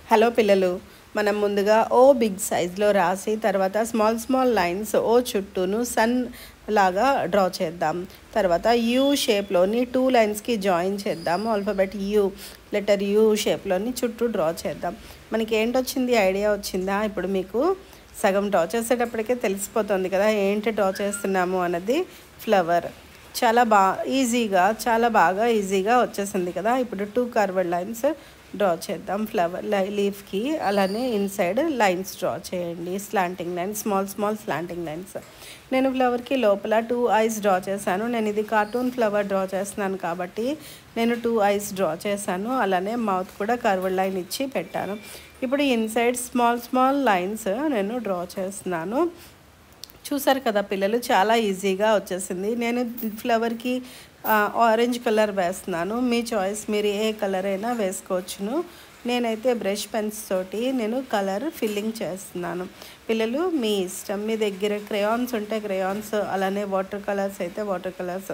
hello పిల్లలు మనం ముందుగా ఓ బిగ్ సైజ్లో రాసి తర్వాత స్మాల్ స్మాల్ లైన్స్ ఓ చుట్టూను సన్ లాగా డ్రా చేద్దాం తర్వాత యూ షేప్లోని టూ లైన్స్కి జాయిన్ చేద్దాం ఆల్ఫాబెట్ యూ లెటర్ యూ షేప్లోని చుట్టూ డ్రా చేద్దాం మనకి ఏంటొచ్చింది ఐడియా వచ్చిందా ఇప్పుడు మీకు సగం డ్రా చేసేటప్పటికే తెలిసిపోతుంది కదా ఏంటి డ్రా చేస్తున్నాము అన్నది ఫ్లవర్ చాలా బా ఈజీగా చాలా బాగా ఈజీగా వచ్చేసింది కదా ఇప్పుడు టూ కర్వర్డ్ లైన్స్ డ్రా చేద్దాం ఫ్లవర్ లీఫ్కి అలానే ఇన్సైడ్ లైన్స్ డ్రా చేయండి slanting lines small small slanting lines నేను ఫ్లవర్కి లోపల టూ ఐస్ డ్రా చేశాను నేను ఇది కార్టూన్ ఫ్లవర్ డ్రా చేస్తున్నాను కాబట్టి నేను టూ ఐస్ డ్రా చేశాను అలానే మౌత్ కూడా కర్వర్డ్ లైన్ ఇచ్చి పెట్టాను ఇప్పుడు ఇన్సైడ్ స్మాల్ స్మాల్ లైన్స్ నేను డ్రా చేస్తున్నాను చూసారు కదా పిల్లలు చాలా ఈజీగా వచ్చేసింది నేను ఫ్లవర్కి ఆరెంజ్ కలర్ వేస్తున్నాను మీ చాయిస్ మీరు ఏ కలర్ అయినా వేసుకోవచ్చును నేనైతే బ్రష్ పెన్స్ తోటి నేను కలర్ ఫిల్లింగ్ చేస్తున్నాను పిల్లలు మీ ఇష్టం మీ దగ్గర క్రేయాన్స్ ఉంటే క్రేయాన్స్ అలానే వాటర్ కలర్స్ అయితే వాటర్ కలర్స్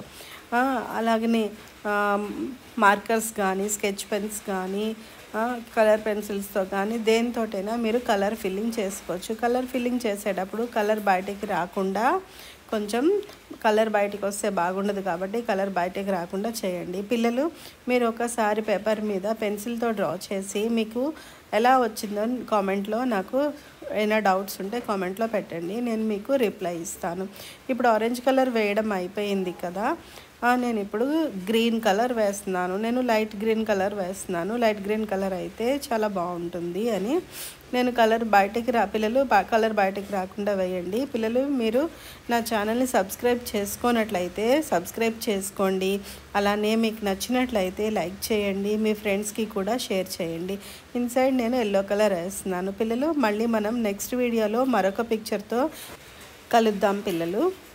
అలాగనే మార్కర్స్ కానీ స్కెచ్ పెన్స్ కానీ కలర్ పెన్సిల్స్తో కానీ దేనితోటైనా మీరు కలర్ ఫిల్లింగ్ చేసుకోవచ్చు కలర్ ఫిల్లింగ్ చేసేటప్పుడు కలర్ బయటికి రాకుండా కొంచెం కలర్ బయటికి వస్తే బాగుండదు కాబట్టి కలర్ బయటికి రాకుండా చేయండి పిల్లలు మీరు ఒకసారి పేపర్ మీద పెన్సిల్తో డ్రా చేసి మీకు ఎలా వచ్చిందో కామెంట్లో నాకు ఏమైనా డౌట్స్ ఉంటే కామెంట్లో పెట్టండి నేను మీకు రిప్లై ఇస్తాను ఇప్పుడు ఆరెంజ్ కలర్ వేయడం అయిపోయింది కదా నేను ఇప్పుడు గ్రీన్ కలర్ వేస్తున్నాను నేను లైట్ గ్రీన్ కలర్ వేస్తున్నాను లైట్ గ్రీన్ కలర్ అయితే చాలా బాగుంటుంది అని నేను కలర్ బయటికి రా పిల్లలు కలర్ బయటికి రాకుండా వేయండి పిల్లలు మీరు నా ఛానల్ని సబ్స్క్రైబ్ చేసుకున్నట్లయితే సబ్స్క్రైబ్ చేసుకోండి అలానే మీకు నచ్చినట్లయితే లైక్ చేయండి మీ ఫ్రెండ్స్కి కూడా షేర్ చేయండి ఇన్సైడ్ నేను ఎల్లో కలర్ వేస్తున్నాను పిల్లలు మళ్ళీ మనం నెక్స్ట్ వీడియోలో మరొక పిక్చర్తో కలుద్దాం పిల్లలు